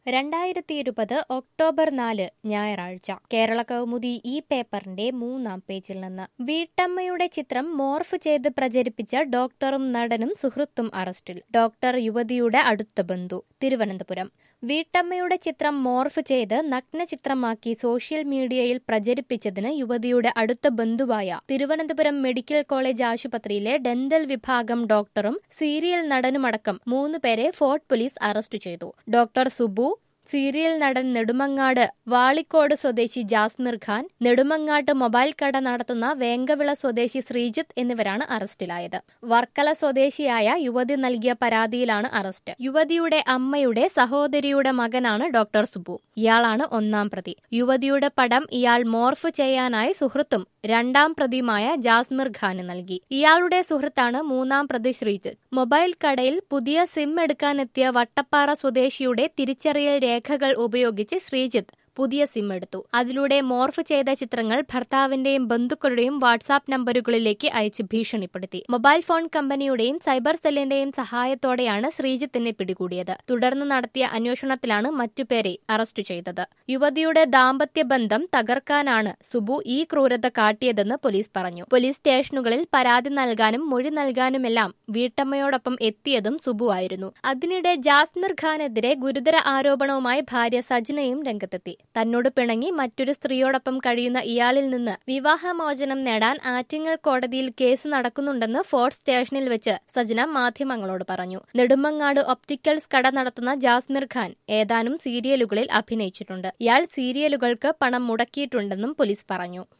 രണ്ടായിരത്തി ഇരുപത് ഒക്ടോബർ നാല് ഞായറാഴ്ച കേരള കൗമുദി ഈ പേപ്പറിന്റെ മൂന്നാം പേജിൽ നിന്ന് വീട്ടമ്മയുടെ ചിത്രം മോർഫ് ചെയ്ത് പ്രചരിപ്പിച്ച ഡോക്ടറും നടനും സുഹൃത്തും അറസ്റ്റിൽ ഡോക്ടർ യുവതിയുടെ അടുത്ത ബന്ധു തിരുവനന്തപുരം വീട്ടമ്മയുടെ ചിത്രം മോർഫ് ചെയ്ത് നഗ്ന ചിത്രമാക്കി സോഷ്യൽ മീഡിയയിൽ പ്രചരിപ്പിച്ചതിന് യുവതിയുടെ അടുത്ത ബന്ധുവായ തിരുവനന്തപുരം മെഡിക്കൽ കോളേജ് ആശുപത്രിയിലെ ഡെന്റൽ വിഭാഗം ഡോക്ടറും സീരിയൽ നടനുമടക്കം മൂന്ന് പേരെ ഫോർട്ട് പോലീസ് അറസ്റ്റ് ചെയ്തു ഡോക്ടർ സുബു സീരിയൽ നടൻ നെടുമങ്ങാട് വാളിക്കോട് സ്വദേശി ജാസ്മിർ ഖാൻ നെടുമങ്ങാട്ട് മൊബൈൽ കട നടത്തുന്ന വേങ്കവിള സ്വദേശി ശ്രീജിത്ത് എന്നിവരാണ് അറസ്റ്റിലായത് വർക്കല സ്വദേശിയായ യുവതി നൽകിയ പരാതിയിലാണ് അറസ്റ്റ് യുവതിയുടെ അമ്മയുടെ സഹോദരിയുടെ മകനാണ് ഡോക്ടർ സുബു ഇയാളാണ് ഒന്നാം പ്രതി യുവതിയുടെ പടം ഇയാൾ മോർഫ് ചെയ്യാനായി സുഹൃത്തും രണ്ടാം പ്രതിയുമായ ജാസ്മിർ ഖാന് നൽകി ഇയാളുടെ സുഹൃത്താണ് മൂന്നാം പ്രതി ശ്രീജിത്ത് മൊബൈൽ കടയിൽ പുതിയ സിം എടുക്കാനെത്തിയ വട്ടപ്പാറ സ്വദേശിയുടെ തിരിച്ചറിയൽ രേഖകൾ ഉപയോഗിച്ച് ശ്രീജിത്ത് പുതിയ സിം എടുത്തു അതിലൂടെ മോർഫ് ചെയ്ത ചിത്രങ്ങൾ ഭർത്താവിന്റെയും ബന്ധുക്കളുടെയും വാട്സാപ്പ് നമ്പറുകളിലേക്ക് അയച്ച് ഭീഷണിപ്പെടുത്തി മൊബൈൽ ഫോൺ കമ്പനിയുടെയും സൈബർ സെല്ലിന്റെയും സഹായത്തോടെയാണ് ശ്രീജിത്തിനെ പിടികൂടിയത് തുടർന്ന് നടത്തിയ അന്വേഷണത്തിലാണ് മറ്റുപേരെ അറസ്റ്റ് ചെയ്തത് യുവതിയുടെ ദാമ്പത്യ ബന്ധം തകർക്കാനാണ് സുബു ഈ ക്രൂരത കാട്ടിയതെന്ന് പോലീസ് പറഞ്ഞു പോലീസ് സ്റ്റേഷനുകളിൽ പരാതി നൽകാനും മൊഴി നൽകാനുമെല്ലാം വീട്ടമ്മയോടൊപ്പം എത്തിയതും സുബു ആയിരുന്നു അതിനിടെ ജാസ്മിർ ഖാനെതിരെ ഗുരുതര ആരോപണവുമായി ഭാര്യ സജ്നയും രംഗത്തെത്തി തന്നോട് പിണങ്ങി മറ്റൊരു സ്ത്രീയോടൊപ്പം കഴിയുന്ന ഇയാളിൽ നിന്ന് വിവാഹമോചനം നേടാൻ ആറ്റിങ്ങൽ കോടതിയിൽ കേസ് നടക്കുന്നുണ്ടെന്ന് ഫോർട്ട് സ്റ്റേഷനിൽ വെച്ച് സജന മാധ്യമങ്ങളോട് പറഞ്ഞു നെടുമങ്ങാട് ഒപ്റ്റിക്കൽസ് കട നടത്തുന്ന ജാസ്മിർ ഖാൻ ഏതാനും സീരിയലുകളിൽ അഭിനയിച്ചിട്ടുണ്ട് ഇയാൾ സീരിയലുകൾക്ക് പണം മുടക്കിയിട്ടുണ്ടെന്നും പോലീസ് പറഞ്ഞു